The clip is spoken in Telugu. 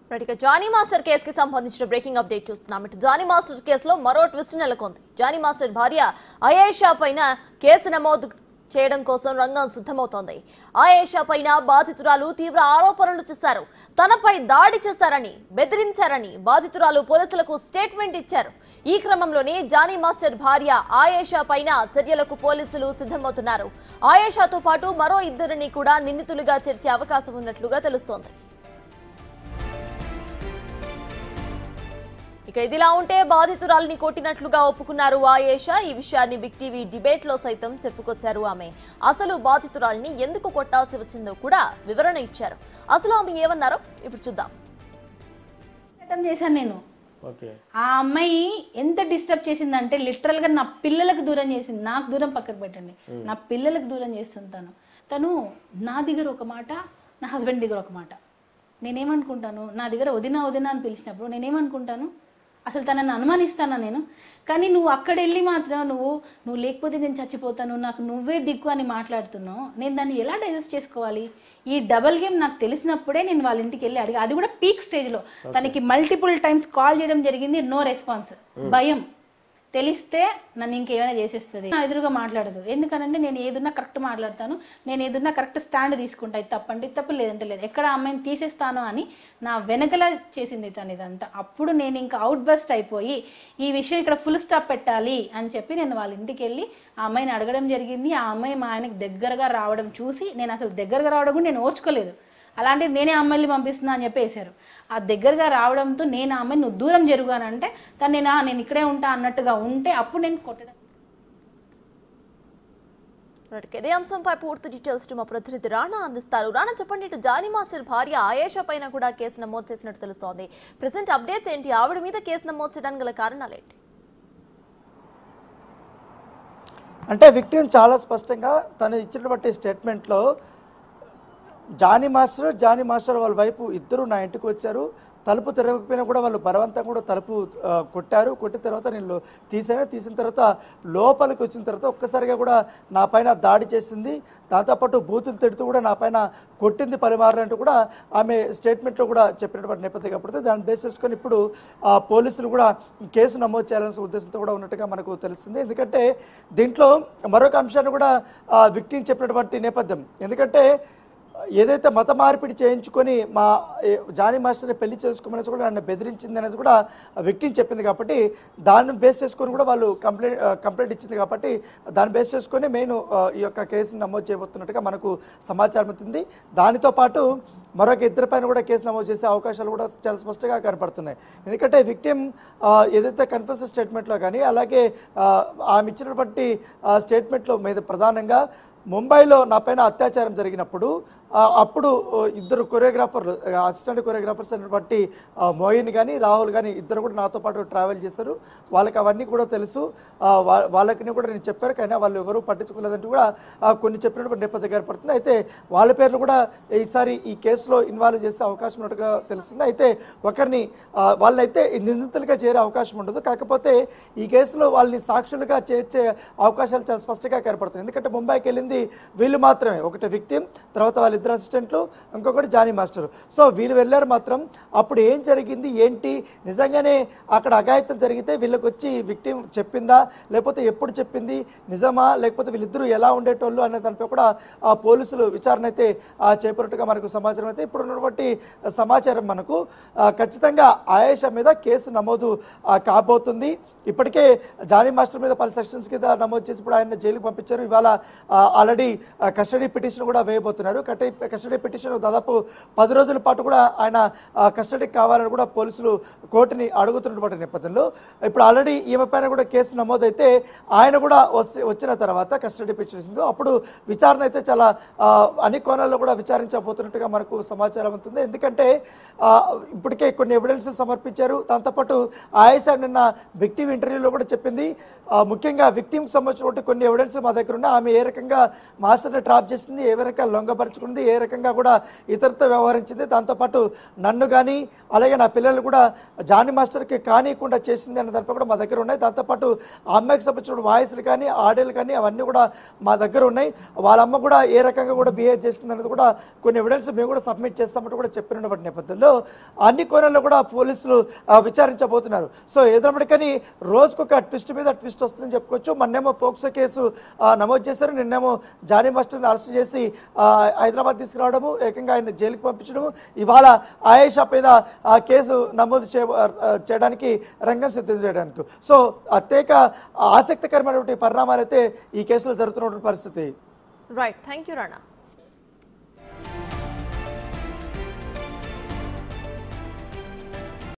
రైట్ ఇక జానీ మాస్టర్ కేసుకి సంబంధించిన బ్రేకింగ్ అప్డేట్ చూస్తున్నాం ఇటు జానీ మాస్టర్ కేసులో మరో ట్విస్ట్ నెలకొంది జానీ మాస్టర్ భార్య అయేషా పైన కేసు నమోదు చేయడం కోసం రంగం సిద్ధమవుతోంది ఆయేషా పైన బాధితురాలు తీవ్ర ఆరోపణలు చేశారు తనపై దాడి చేశారని బెదిరించారని బాధితురాలు పోలీసులకు స్టేట్మెంట్ ఇచ్చారు ఈ క్రమంలోనే జానీ మాస్టర్ భార్య ఆయేషా పైన చర్యలకు పోలీసులు సిద్ధమవుతున్నారు ఆయేషాతో పాటు మరో ఇద్దరిని కూడా నిందితులుగా చేర్చే అవకాశం ఉన్నట్లుగా తెలుస్తోంది ఇక ఇదిలా ఉంటే బాధితురాలిని కొట్టినట్లుగా ఒప్పుకున్నారు ఆయేషా ఈ విషయాన్ని బిగ్ టీవీ డిబేట్ లో సైతం చెప్పుకొచ్చారు ఆమె అసలు బాధితురాలిని ఎందుకు కొట్టాల్సి వచ్చిందో కూడా వివరణ ఇచ్చారు అసలు ఆమె ఏమన్నారో ఇప్పుడు చూద్దాం అటెంప్ట్ చేశాను నేను ఓకే ఆ అమ్మాయి ఎంత డిస్టర్బ్ చేసిందంటే లిటరల్గా నా పిల్లలకు దూరం చేసింది నాకు దూరం పక్కకు పెట్టండి నా పిల్లలకు దూరం చేస్తుంది తను తను నా దగ్గర ఒక మాట నా హస్బెండ్ దగ్గర ఒక మాట నేనేమనుకుంటాను నా దగ్గర వదిన వదిన అని పిలిచినప్పుడు నేనేమనుకుంటాను అసలు తనని అనుమానిస్తానా నేను కానీ నువ్వు అక్కడ వెళ్ళి మాత్రం నువ్వు నువ్వు లేకపోతే నేను చచ్చిపోతాను నాకు నువ్వే దిక్కు అని మాట్లాడుతున్నావు నేను దాన్ని ఎలా డైజెస్ట్ చేసుకోవాలి ఈ డబల్ గేమ్ నాకు తెలిసినప్పుడే నేను వాళ్ళ ఇంటికి వెళ్ళి అడిగా అది కూడా పీక్ స్టేజ్లో తనకి మల్టిపుల్ టైమ్స్ కాల్ చేయడం జరిగింది నో రెస్పాన్స్ భయం తెలిస్తే నన్ను ఇంకేమైనా చేసేస్తుంది నా ఎదురుగా మాట్లాడదు ఎందుకనంటే నేను ఏదున్నా కరెక్ట్ మాట్లాడతాను నేను ఏదున్నా కరెక్ట్ స్టాండ్ తీసుకుంటా ఇది తప్పంటే ఇది తప్పు లేదంటే లేదు ఎక్కడ ఆ అమ్మాయిని తీసేస్తాను అని నా వెనకల చేసింది తను ఇదంతా అప్పుడు నేను ఇంకా అవుట్ బస్ట్ అయిపోయి ఈ విషయం ఇక్కడ ఫుల్ స్టాప్ పెట్టాలి అని చెప్పి నేను వాళ్ళ ఇంటికి వెళ్ళి ఆ అమ్మాయిని అడగడం జరిగింది ఆ అమ్మాయి మా ఆయనకి దగ్గరగా రావడం చూసి నేను అసలు దగ్గరగా రావడం కూడా నేను ఓర్చుకోలేదు అలాంటిది నేనే అమ్మాయిని పంపిస్తున్నా అని చెప్పి వేశారు ఆ దగ్గరగా రావడంతో నేను ఆ అమ్మాయిని నువ్వు దూరం జరుగానంటే తను నేను "ఆ, నేను ఇక్కడే ఉంటా అన్నట్టుగా ఉంటే అప్పుడు నేను కొట్టడం రైట్ ఇక ఇదే అంశంపై పూర్తి డీటెయిల్స్ మా ప్రతినిధి రాణా అందిస్తారు రాణా చెప్పండి ఇటు జానీ మాస్టర్ భార్య ఆయేషా పైన కూడా కేసు నమోదు చేసినట్టు తెలుస్తోంది ప్రెసెంట్ అప్డేట్స్ ఏంటి ఆవిడ మీద కేసు నమోదు చేయడానికి గల కారణాలు ఏంటి అంటే విక్టిమ్ చాలా స్పష్టంగా తను ఇచ్చినటువంటి స్టేట్మెంట్లో జానీ మాస్టర్ జానీ మాస్టర్ వాళ్ళ వైపు ఇద్దరు నా ఇంటికి వచ్చారు తలుపు తెరవకపోయినా కూడా వాళ్ళు బలవంతం కూడా తలుపు ఆ, కొట్టారు కొట్టిన తర్వాత నేను లో- తీసాను తీసిన తర్వాత లోపలికి వచ్చిన తర్వాత ఒక్కసారిగా కూడా నా పైన దాడి చేసింది దాంతోపాటు బూతులు తిడుతూ కూడా నా పైన కొట్టింది పలుమార్లు కూడా ఆమె స్టేట్మెంట్లో కూడా చెప్పినటువంటి నేపథ్యం కాబట్టి దాన్ని బేస్ చేసుకొని ఇప్పుడు ఆ, పోలీసులు కూడా కేసు నమోదు చేయాలనే ఉద్దేశంతో కూడా ఉన్నట్టుగా మనకు తెలుస్తుంది ఎందుకంటే దీంట్లో మరొక అంశాన్ని కూడా విక్టిం చెప్పినటువంటి నేపథ్యం ఎందుకంటే ఏదైతే మత మార్పిడి చేయించుకొని మా ఏ, జానీ మాస్టర్ని పెళ్లి చేసుకోమనేసి కూడా నన్ను బెదిరించింది అనేది కూడా విక్టిం చెప్పింది కాబట్టి దాన్ని బేస్ చేసుకొని కూడా వాళ్ళు కంప్లైంట్ కంప్లైంట్ ఇచ్చింది కాబట్టి దాన్ని బేస్ చేసుకొని మెయిన్ ఈ యొక్క కేసును నమోదు చేయబోతున్నట్టుగా మనకు సమాచారం అవుతుంది దానితో పాటు మరొక ఇద్దరి పైన కూడా కేసు నమోదు చేసే అవకాశాలు కూడా చాలా స్పష్టంగా కనపడుతున్నాయి ఎందుకంటే విక్టిమ్ ఏదైతే కన్ఫెస్ స్టేట్మెంట్లో కానీ అలాగే ఆ, ఆమె ఇచ్చినటువంటి స్టేట్మెంట్లో మీద ప్రధానంగా ముంబైలో నా పైన అత్యాచారం జరిగినప్పుడు ఆ, అప్పుడు ఆ, ఇద్దరు కొరియోగ్రాఫర్లు అసిస్టెంట్ కొరియోగ్రాఫర్స్ అయినటువంటి ఆ, మోయిన్ కానీ రాహుల్ కానీ ఇద్దరు కూడా నాతో పాటు ట్రావెల్ చేశారు వాళ్ళకి అవన్నీ కూడా తెలుసు ఆ, వా- వాళ్ళకి కూడా నేను చెప్పారు కానీ వాళ్ళు ఎవరు పట్టించుకోలేదంటూ కూడా ఆ, కొన్ని చెప్పినటువంటి నేపథ్యం ఏర్పడుతుంది అయితే వాళ్ళ పేర్లు కూడా ఈసారి ఈ కేసులో ఇన్వాల్వ్ చేసే అవకాశం ఉన్నట్టుగా తెలుస్తుంది అయితే ఒకరిని ఆ, వాళ్ళైతే నిందితులుగా చేరే అవకాశం ఉండదు కాకపోతే ఈ కేసులో వాళ్ళని సాక్షులుగా చేర్చే అవకాశాలు చాలా స్పష్టంగా కనపడుతుంది ఎందుకంటే ముంబైకి వెళ్ళింది వీళ్ళు మాత్రమే ఒకటి విక్టిమ్ తర్వాత వాళ్ళిద్దరు అసిస్టెంట్లు ఇంకొకటి జానీ మాస్టర్ సో వీళ్ళు వెళ్ళారు మాత్రం అప్పుడు ఏం జరిగింది ఏంటి నిజంగానే అక్కడ అఘాయిత్యం జరిగితే వీళ్ళకి వచ్చి విక్టిమ్ చెప్పిందా లేకపోతే ఎప్పుడు చెప్పింది నిజమా లేకపోతే వీళ్ళిద్దరూ ఎలా ఉండేటోళ్ళు అనే దానిపై కూడా ఆ పోలీసులు విచారణ అయితే ఆ, చేపట్టినట్టుగా మనకు సమాచారం అయితే ఇప్పుడు ఉన్నటువంటి సమాచారం మనకు ఆ, ఖచ్చితంగా ఆయేషా మీద కేసు నమోదు ఆ, కాబోతుంది ఇప్పటికే జానీ మాస్టర్ మీద పలు సెక్షన్స్ కింద నమోదు చేసి ఇప్పుడు ఆయన జైలుకు పంపించారు ఇవాళ ఆల్రెడీ కస్టడీ పిటిషన్ కూడా వేయబోతున్నారు కస్టడీ పిటిషన్ దాదాపు పది రోజుల పాటు కూడా ఆయన కస్టడీకి కావాలని కూడా పోలీసులు కోర్టుని అడుగుతున్నటువంటి నేపథ్యంలో ఇప్పుడు ఆల్రెడీ ఈమె పైన కూడా కేసు నమోదైతే ఆయన కూడా వచ్చి- వచ్చిన తర్వాత కస్టడీ పిటిషన్ అప్పుడు విచారణ అయితే చాలా ఆ, అన్ని కోణాల్లో కూడా విచారించబోతున్నట్టుగా మనకు సమాచారం ఉంటుంది ఎందుకంటే ఆ, ఇప్పటికే కొన్ని ఎవిడెన్స్ సమర్పించారు దాంతోపాటు ఆయేషా నిన్న విక్టిమ్ ఇంటర్వ్యూలో కూడా చెప్పింది ఆ, ముఖ్యంగా విక్టిమ్ సంబంధించినటువంటి కొన్ని ఎవిడెన్స్ మా దగ్గర ఉన్నాయి ఆమె ఏ రకంగా మాస్టర్ని ట్రాప్ చేసింది ఏ రకంగా లొంగపరుచుకుంది ఏ రకంగా కూడా ఇతరులతో వ్యవహరించింది దాంతోపాటు నన్ను కానీ అలాగే నా పిల్లలు కూడా జానీ మాస్టర్కి కానీయకుండా చేసింది అన్న దానిపై కూడా మా దగ్గర ఉన్నాయి దాంతోపాటు ఆ అమ్మాయికి సంబంధించిన వాయిస్లు కానీ ఆడియోలు కానీ అవన్నీ కూడా మా దగ్గర ఉన్నాయి వాళ్ళ అమ్మ కూడా ఏ రకంగా కూడా బిహేవ్ చేసింది అనేది కూడా కొన్ని ఎవిడెన్స్ మేము కూడా సబ్మిట్ చేస్తామంటూ కూడా చెప్పినటువంటి నేపథ్యంలో అన్ని కోణాల్లో కూడా పోలీసులు ఆ, విచారించబోతున్నారు సో ఏదైనప్పటికీ రోజుకొక ట్విస్ట్ మీద ట్విస్ట్ వస్తుందని చెప్పుకోవచ్చు మొన్నేమో పోక్సో కేసు ఆ, నమోదు చేశారు నిన్నేమో జానీ మాస్టర్ని అరెస్ట్ చేసి ఆ, హైదరాబాద్ తీసుకురావడము ఏకంగా ఆయన జైలుకి పంపించడము ఇవాళ ఆయేషా మీద ఆ కేసు నమోదు చే ఆ, చేయడానికి రంగం సిద్ధం చేయడానికి సో అత్యేక ఆసక్తికరమైనటువంటి పరిణామాలు అయితే ఈ కేసులో జరుగుతున్నటువంటి పరిస్థితి రైట్ థ్యాంక్ యూ రాణా